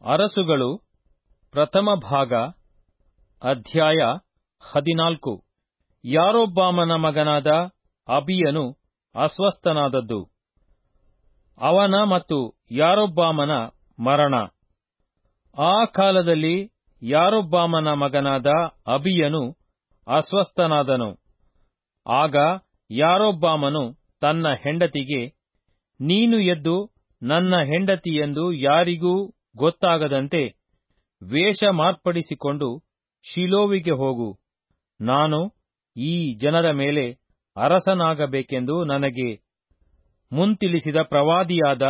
ಅರಸುಗಳು ಪ್ರಥಮ ಭಾಗ ಅಧ್ಯಾಯ ಹದಿನಾಲ್ಕು ಯಾರೊಬ್ಬಾಮನ ಮಗನಾದ ಅಬಿಯನು ಅಸ್ವಸ್ಥನಾದದ್ದು ಅವನ ಮತ್ತು ಯಾರೊಬ್ಬಾಮನ ಮರಣ ಆ ಕಾಲದಲ್ಲಿ ಯಾರೊಬ್ಬಾಮನ ಮಗನಾದ ಅಬಿಯನು ಅಸ್ವಸ್ಥನಾದನು ಆಗ ಯಾರೊಬ್ಬಾಮನು ತನ್ನ ಹೆಂಡತಿಗೆ ನೀನು ಎದ್ದು ನನ್ನ ಹೆಂಡತಿಯೆಂದು ಯಾರಿಗೂ ಗೊತ್ತಾಗದಂತೆ ವೇಷ ಮಾರ್ಪಡಿಸಿಕೊಂಡು ಶಿಲೋವಿಗೆ ಹೋಗು ನಾನು ಈ ಜನರ ಮೇಲೆ ಅರಸನಾಗಬೇಕೆಂದು ನನಗೆ ಮುಂತಿಳಿಸಿದ ಪ್ರವಾದಿಯಾದ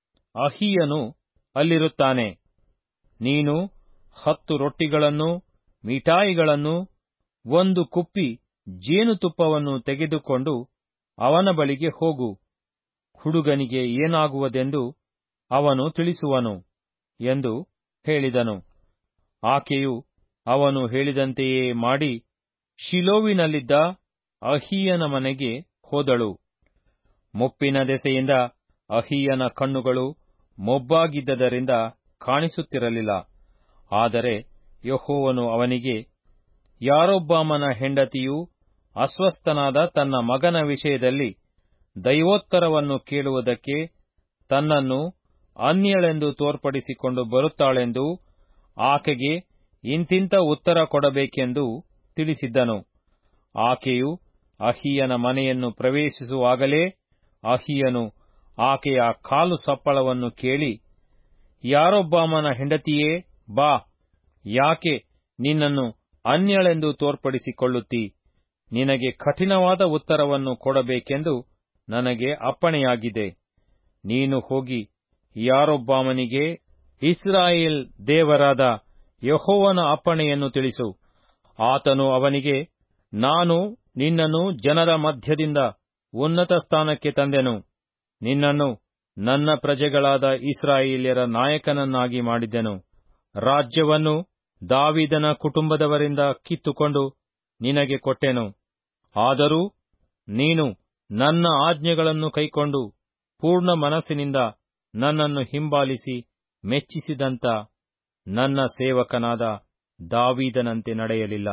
ಅಹಿಯನು ಅಲ್ಲಿರುತ್ತಾನೆ ನೀನು ಹತ್ತು ರೊಟ್ಟಿಗಳನ್ನು ಮಿಠಾಯಿಗಳನ್ನು ಒಂದು ಕುಪ್ಪಿ ಜೇನುತುಪ್ಪವನ್ನು ತೆಗೆದುಕೊಂಡು ಅವನ ಬಳಿಗೆ ಹೋಗು ಹುಡುಗನಿಗೆ ಏನಾಗುವುದೆಂದು ಅವನು ತಿಳಿಸುವನು ಎಂದು ಹೇಳಿದನು ಆಕೆಯು ಅವನು ಹೇಳಿದಂತೆಯೇ ಮಾಡಿ ಶಿಲೋವಿನಲ್ಲಿದ್ದ ಅಹಿಯನ ಮನೆಗೆ ಹೋದಳು ಮುಪ್ಪಿನ ದೆಸೆಯಿಂದ ಅಹಿಯನ ಕಣ್ಣುಗಳು ಮೊಬ್ಬಾಗಿದ್ದರಿಂದ ಕಾಣಿಸುತ್ತಿರಲಿಲ್ಲ ಆದರೆ ಯಹೋವನು ಅವನಿಗೆ ಯಾರೊಬ್ಬಾಮನ ಹೆಂಡತಿಯು ಅಸ್ವಸ್ಥನಾದ ತನ್ನ ಮಗನ ವಿಷಯದಲ್ಲಿ ದೈವೋತ್ತರವನ್ನು ಕೇಳುವುದಕ್ಕೆ ತನ್ನನ್ನು ಅನ್ಯಳೆಂದು ತೋರ್ಪಡಿಸಿಕೊಂಡು ಬರುತ್ತಾಳೆಂದು ಆಕೆಗೆ ಇಂತಿಂತ ಉತ್ತರ ಕೊಡಬೇಕೆಂದು ತಿಳಿಸಿದ್ದನು ಆಕೆಯು ಅಹಿಯನ ಮನೆಯನ್ನು ಪ್ರವೇಶಿಸುವಾಗಲೇ ಅಹಿಯನು ಆಕೆಯ ಕಾಲು ಸಪ್ಪಳವನ್ನು ಕೇಳಿ ಯಾರೊಬ್ಬಾಮನ ಹೆಂಡತಿಯೇ ಬಾ ಯಾಕೆ ನಿನ್ನನ್ನು ಅನ್ಯಳೆಂದು ತೋರ್ಪಡಿಸಿಕೊಳ್ಳುತ್ತಿ ನಿನಗೆ ಕಠಿಣವಾದ ಉತ್ತರವನ್ನು ಕೊಡಬೇಕೆಂದು ನನಗೆ ಅಪ್ಪಣೆಯಾಗಿದೆ ನೀನು ಹೋಗಿ ಯಾರೊಬ್ಬಾಮನಿಗೆ ಇಸ್ರಾಯೇಲ್ ದೇವರಾದ ಯಹೋವನ ಅಪ್ಪಣೆಯನ್ನು ತಿಳಿಸು ಆತನು ಅವನಿಗೆ ನಾನು ನಿನ್ನನ್ನು ಜನರ ಮಧ್ಯದಿಂದ ಉನ್ನತ ಸ್ಥಾನಕ್ಕೆ ತಂದೆನು ನಿನ್ನನ್ನು ನನ್ನ ಪ್ರಜೆಗಳಾದ ಇಸ್ರಾಯೇಲ್ಯರ ನಾಯಕನನ್ನಾಗಿ ಮಾಡಿದೆನು ರಾಜ್ಯವನ್ನು ದಾವಿದನ ಕುಟುಂಬದವರಿಂದ ಕಿತ್ತುಕೊಂಡು ನಿನಗೆ ಕೊಟ್ಟೆನು ಆದರೂ ನೀನು ನನ್ನ ಆಜ್ಞೆಗಳನ್ನು ಕೈಕೊಂಡು ಪೂರ್ಣ ಮನಸ್ಸಿನಿಂದ ನನ್ನನ್ನು ಹಿಂಬಾಲಿಸಿ ಮೆಚ್ಚಿಸಿದಂತ ನನ್ನ ಸೇವಕನಾದ ದಾವೀದನಂತೆ ನಡೆಯಲಿಲ್ಲ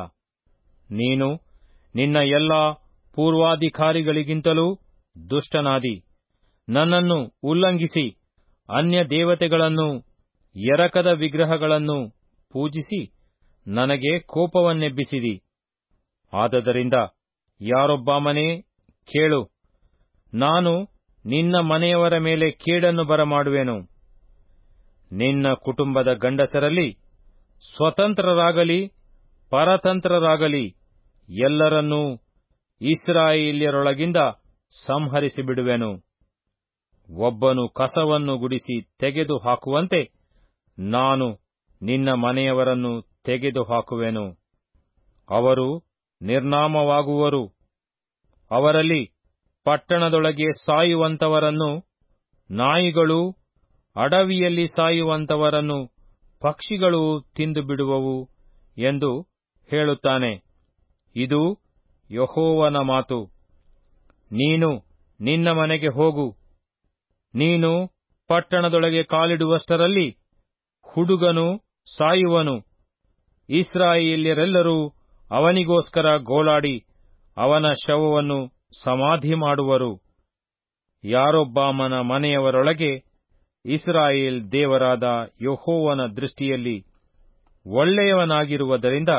ನೀನು ನಿನ್ನ ಎಲ್ಲಾ ಪೂರ್ವಾಧಿಕಾರಿಗಳಿಗಿಂತಲೂ ದುಷ್ಟನಾದಿ ನನ್ನನ್ನು ಉಲ್ಲಂಘಿಸಿ ಅನ್ಯ ದೇವತೆಗಳನ್ನು ಎರಕದ ವಿಗ್ರಹಗಳನ್ನು ಪೂಜಿಸಿ ನನಗೆ ಕೋಪವನ್ನೆಬ್ಬಿಸಿದಿ ಆದದರಿಂದ ಯಾರೊಬ್ಬಾಮನೇ ಕೇಳು ನಾನು ನಿನ್ನ ಮನೆಯವರ ಮೇಲೆ ಕೇಡನ್ನು ಬರಮಾಡುವೆನು ನಿನ್ನ ಕುಟುಂಬದ ಗಂಡಸರಲ್ಲಿ ಸ್ವತಂತ್ರರಾಗಲಿ ಪರತಂತ್ರರಾಗಲಿ ಎಲ್ಲರನ್ನೂ ಇಸ್ರಾಯೇಲ್ಯರೊಳಗಿಂದ ಸಂಹರಿಸಿಬಿಡುವೆನು ಒಬ್ಬನು ಕಸವನ್ನು ಗುಡಿಸಿ ತೆಗೆದು ಹಾಕುವಂತೆ ನಾನು ನಿನ್ನ ಮನೆಯವರನ್ನು ತೆಗೆದು ಹಾಕುವೆನು ಅವರು ನಿರ್ನಾಮವಾಗುವರು ಅವರಲ್ಲಿ ಪಟ್ಟಣದೊಳಗೆ ಸಾಯುವಂತವರನ್ನು ನಾಯಿಗಳು ಅಡವಿಯಲ್ಲಿ ಸಾಯುವಂತವರನ್ನು ಪಕ್ಷಿಗಳು ತಿಂದು ಬಿಡುವವು ಎಂದು ಹೇಳುತ್ತಾನೆ ಇದು ಯಹೋವನ ಮಾತು ನೀನು ನಿನ್ನ ಮನೆಗೆ ಹೋಗು ನೀನು ಪಟ್ಟಣದೊಳಗೆ ಕಾಲಿಡುವಷ್ಟರಲ್ಲಿ ಹುಡುಗನು ಸಾಯುವನು ಇಸ್ರಾಯೇಲ್ಯರೆಲ್ಲರೂ ಅವನಿಗೋಸ್ಕರ ಗೋಳಾಡಿ ಅವನ ಶವವನ್ನು ಸಮಾಧಿ ಮಾಡುವರು ಯಾರೊಬ್ಬಾಮನ ಮನೆಯವರೊಳಗೆ ಇಸ್ರಾಯೇಲ್ ದೇವರಾದ ಯಹೋವನ ದೃಷ್ಟಿಯಲ್ಲಿ ಒಳ್ಳೆಯವನಾಗಿರುವುದರಿಂದ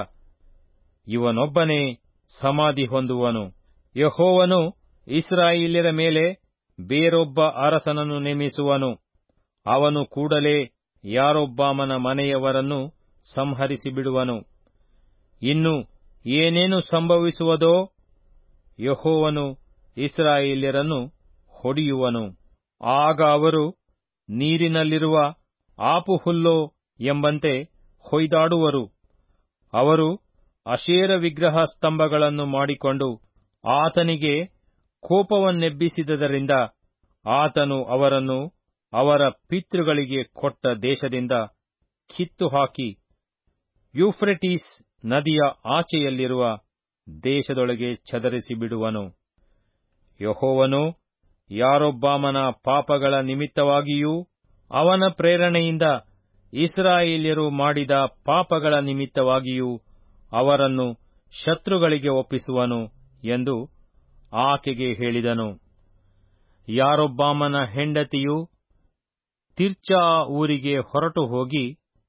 ಇವನೊಬ್ಬನೇ ಸಮಾಧಿ ಹೊಂದುವನು ಯಹೋವನು ಇಸ್ರಾಯೇಲ್ಯರ ಮೇಲೆ ಬೇರೊಬ್ಬ ಅರಸನನ್ನು ನೇಮಿಸುವನು ಅವನು ಕೂಡಲೇ ಯಾರೊಬ್ಬಾಮನ ಮನೆಯವರನ್ನು ಸಂಹರಿಸಿ ಬಿಡುವನು ಇನ್ನು ಏನೇನು ಸಂಭವಿಸುವುದೋ ಯಹೋವನು ಇಸ್ರಾಯೇಲ್ಯರನ್ನು ಹೊಡೆಯುವನು ಆಗ ಅವರು ನೀರಿನಲ್ಲಿರುವ ಆಪು ಹುಲ್ಲೋ ಎಂಬಂತೆ ಹೊಯ್ದಾಡುವರು ಅವರು ಅಶೇರ ವಿಗ್ರಹ ಸ್ತಂಭಗಳನ್ನು ಮಾಡಿಕೊಂಡು ಆತನಿಗೆ ಕೋಪವನ್ನೆಬ್ಬಿಸಿದ್ದರಿಂದ ಆತನು ಅವರನ್ನು ಅವರ ಪಿತೃಗಳಿಗೆ ಕೊಟ್ಟ ದೇಶದಿಂದ ಕಿತ್ತು ಹಾಕಿ ಯೂಫ್ರೆಟೀಸ್ ನದಿಯ ಆಚೆಯಲ್ಲಿರುವ ದೇಶದೊಳಗೆ ಚದರಿಸಿ ಬಿಡುವನು ಯಹೋವನು ಯಾರೊಬ್ಬಾಮನ ಪಾಪಗಳ ನಿಮಿತ್ತವಾಗಿಯೂ ಅವನ ಪ್ರೇರಣೆಯಿಂದ ಇಸ್ರಾಯೇಲ್ಯರು ಮಾಡಿದ ಪಾಪಗಳ ನಿಮಿತ್ತವಾಗಿಯೂ ಅವರನ್ನು ಶತ್ರುಗಳಿಗೆ ಒಪ್ಪಿಸುವನು ಎಂದು ಆಕೆಗೆ ಹೇಳಿದನು ಯಾರೊಬ್ಬಾಮನ ಹೆಂಡತಿಯು ತಿರ್ಚಾ ಊರಿಗೆ ಹೊರಟು ಹೋಗಿ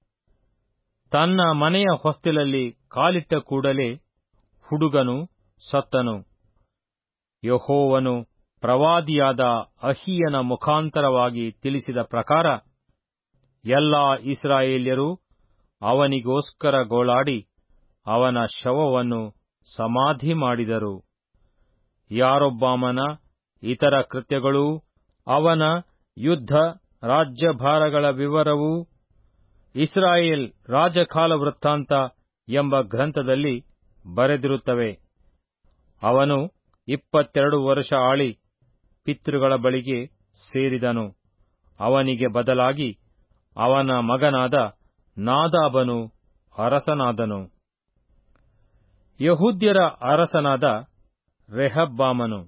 ತನ್ನ ಮನೆಯ ಹೊಸ್ತಿಲಲ್ಲಿ ಕಾಲಿಟ್ಟ ಕೂಡಲೇ ಹುಡುಗನು ಸತ್ತನು ಯಹೋವನು ಪ್ರವಾದಿಯಾದ ಅಹಿಯನ ಮುಖಾಂತರವಾಗಿ ತಿಳಿಸಿದ ಪ್ರಕಾರ ಎಲ್ಲಾ ಇಸ್ರಾಯೇಲ್ಯರು ಅವನಿಗೋಸ್ಕರ ಗೋಳಾಡಿ ಅವನ ಶವವನ್ನು ಸಮಾಧಿ ಮಾಡಿದರು ಯಾರೊಬ್ಬಾಮನ ಇತರ ಕೃತ್ಯಗಳೂ ಅವನ ಯುದ್ಧ ರಾಜ್ಯಭಾರಗಳ ವಿವರವೂ ಇಸ್ರಾಯೇಲ್ ರಾಜಕಾಲ ವೃತ್ತಾಂತ ಎಂಬ ಗ್ರಂಥದಲ್ಲಿ ಬರೆದಿರುತ್ತವೆ ಅವನು ಇಪ್ಪತ್ತೆರಡು ವರ್ಷ ಆಳಿ ಪಿತೃಗಳ ಬಳಿಗೆ ಸೇರಿದನು ಅವನಿಗೆ ಬದಲಾಗಿ ಅವನ ಮಗನಾದ ನಾದಾಬನು ಅರಸನಾದನು ಯಹೂದ್ಯರ ಅರಸನಾದ ರೆಹಬ್ಬಾಮನು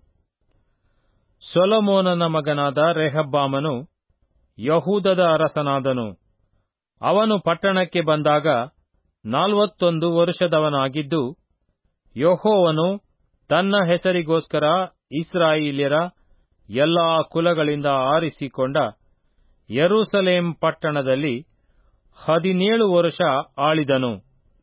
ಸೊಲಮೋನನ ಮಗನಾದ ರೆಹಬ್ಬಾಮನು ಯಹೂದದ ಅರಸನಾದನು ಅವನು ಪಟ್ಟಣಕ್ಕೆ ಬಂದಾಗ ನಾಲ್ವತ್ತೊಂದು ವರುಷದವನಾಗಿದ್ದು ಯಹೋವನು ತನ್ನ ಹೆಸರಿಗೋಸ್ಕರ ಇಸ್ರಾಯೇಲ್ಯರ ಎಲ್ಲಾ ಕುಲಗಳಿಂದ ಆರಿಸಿಕೊಂಡ ಯೆರೂಸಲೇಮ್ ಪಟ್ಟಣದಲ್ಲಿ ಹದಿನೇಳು ವರುಷ ಆಳಿದನು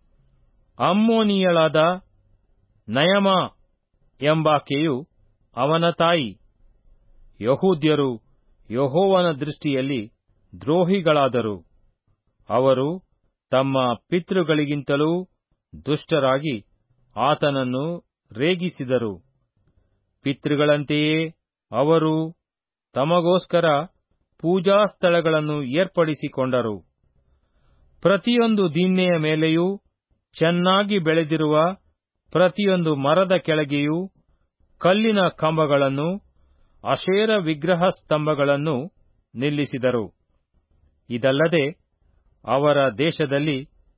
ಅಮ್ಮೋನಿಯಳಾದ ನಯಮ ಎಂಬಾಕೆಯು ಅವನ ತಾಯಿ ಯಹೂದ್ಯರು ಯಹೋವನ ದೃಷ್ಟಿಯಲ್ಲಿ ದ್ರೋಹಿಗಳಾದರು ಅವರು ತಮ್ಮ ಪಿತೃಗಳಿಗಿಂತಲೂ ದುಷ್ಟರಾಗಿ ಆತನನ್ನು ರೇಗಿಸಿದರು ಪಿತೃಗಳಂತೆಯೇ ಅವರು ತಮಗೋಸ್ಕರ ಪೂಜಾ ಸ್ಥಳಗಳನ್ನು ಏರ್ಪಡಿಸಿಕೊಂಡರು ಪ್ರತಿಯೊಂದು ದಿನ್ನೆಯ ಮೇಲೆಯೂ ಚೆನ್ನಾಗಿ ಬೆಳೆದಿರುವ ಪ್ರತಿಯೊಂದು ಮರದ ಕೆಳಗೆಯೂ ಕಲ್ಲಿನ ಕಂಬಗಳನ್ನು ಅಶೇರ ವಿಗ್ರಹ ಸ್ತಂಭಗಳನ್ನು ನಿಲ್ಲಿಸಿದರು ಇದಲ್ಲದೆ ಅವರ ದೇಶದಲ್ಲಿ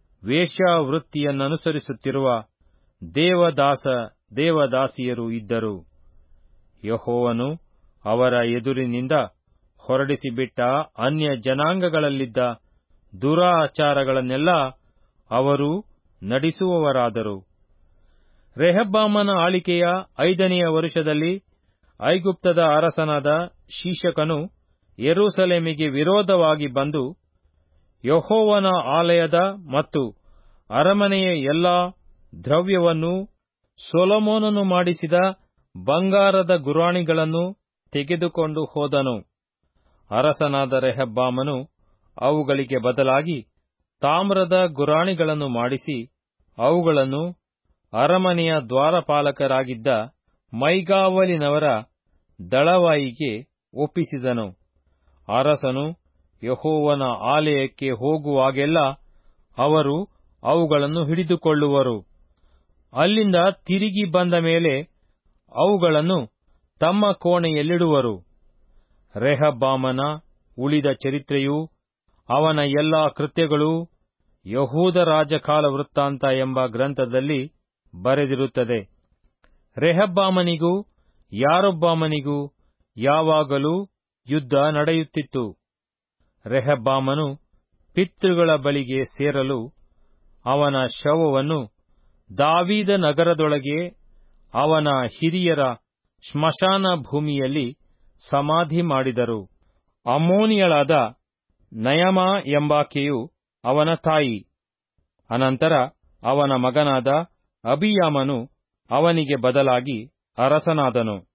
ವೇಶ್ಯಾವೃತ್ತಿಯನ್ನನುಸರಿಸುತ್ತಿರುವ ದೇವದಾಸ ದೇವದಾಸಿಯರು ಇದ್ದರು ಯಹೋವನು ಅವರ ಎದುರಿನಿಂದ ಹೊರಡಿಸಿಬಿಟ್ಟ ಅನ್ಯ ಜನಾಂಗಗಳಲ್ಲಿದ್ದ ದುರಾಚಾರಗಳನ್ನೆಲ್ಲ ಅವರು ನಡೆಸುವವರಾದರು ರೆಹಬ್ಬಾಮನ ಆಳಿಕೆಯ ಐದನೆಯ ವರುಷದಲ್ಲಿ ಐಗುಪ್ತದ ಅರಸನಾದ ಶೀಶಕನು ಯೆರೂಸಲೇಮಿಗೆ ವಿರೋಧವಾಗಿ ಬಂದು ಯಹೋವನ ಆಲಯದ ಮತ್ತು ಅರಮನೆಯ ಎಲ್ಲಾ ದ್ರವ್ಯವನ್ನೂ ಸೊಲೊಮೋನನು ಮಾಡಿಸಿದ ಬಂಗಾರದ ಗುರಾಣಿಗಳನ್ನು ತೆಗೆದುಕೊಂಡು ಹೋದನು ಅರಸನಾದ ರೆಹಬ್ಬಾಮನು ಅವುಗಳಿಗೆ ಬದಲಾಗಿ ತಾಮ್ರದ ಗುರಾಣಿಗಳನ್ನು ಮಾಡಿಸಿ ಅವುಗಳನ್ನು ಅರಮನೆಯ ದ್ವಾರಪಾಲಕರಾಗಿದ್ದ ಮೈಗಾವಲಿನವರ ದಳವಾಯಿಗೆ ಒಪ್ಪಿಸಿದನು ಅರಸನು ಯಹೋವನ ಆಲಯಕ್ಕೆ ಹೋಗುವಾಗೆಲ್ಲ ಅವರು ಅವುಗಳನ್ನು ಹಿಡಿದುಕೊಳ್ಳುವರು ಅಲ್ಲಿಂದ ತಿರುಗಿ ಬಂದ ಮೇಲೆ ಅವುಗಳನ್ನು ತಮ್ಮ ಕೋಣೆಯಲ್ಲಿಡುವರು ರೆಹಬ್ಬಾಮನ ಉಳಿದ ಚರಿತ್ರೆಯೂ ಅವನ ಎಲ್ಲಾ ಕೃತ್ಯಗಳೂ ಯಹೂದ ರಾಜಕಾಲ ವೃತ್ತಾಂತ ಎಂಬ ಗ್ರಂಥದಲ್ಲಿ ಬರೆದಿರುತ್ತದೆ ರೆಹಬ್ಬಾಮನಿಗೂ ಯಾರೊಬ್ಬಾಮನಿಗೂ ಯಾವಾಗಲೂ ಯುದ್ಧ ನಡೆಯುತ್ತಿತ್ತು ರೆಹಬ್ಬಾಮನು ಪಿತೃಗಳ ಬಳಿಗೆ ಸೇರಲು ಅವನ ಶವವನ್ನು ದಾವೀದ ನಗರದೊಳಗೆ ಅವನ ಹಿರಿಯರ ಸ್ಮಶಾನ ಭೂಮಿಯಲ್ಲಿ ಸಮಾಧಿ ಮಾಡಿದರು ಅಮ್ಮೋನಿಯಳಾದ ನಯಮ ಎಂಬಾಕೆಯು ಅವನ ತಾಯಿ ಅನಂತರ ಅವನ ಮಗನಾದ ಅಬಿಯಾಮನು ಅವನಿಗೆ ಬದಲಾಗಿ ಅರಸನಾದನು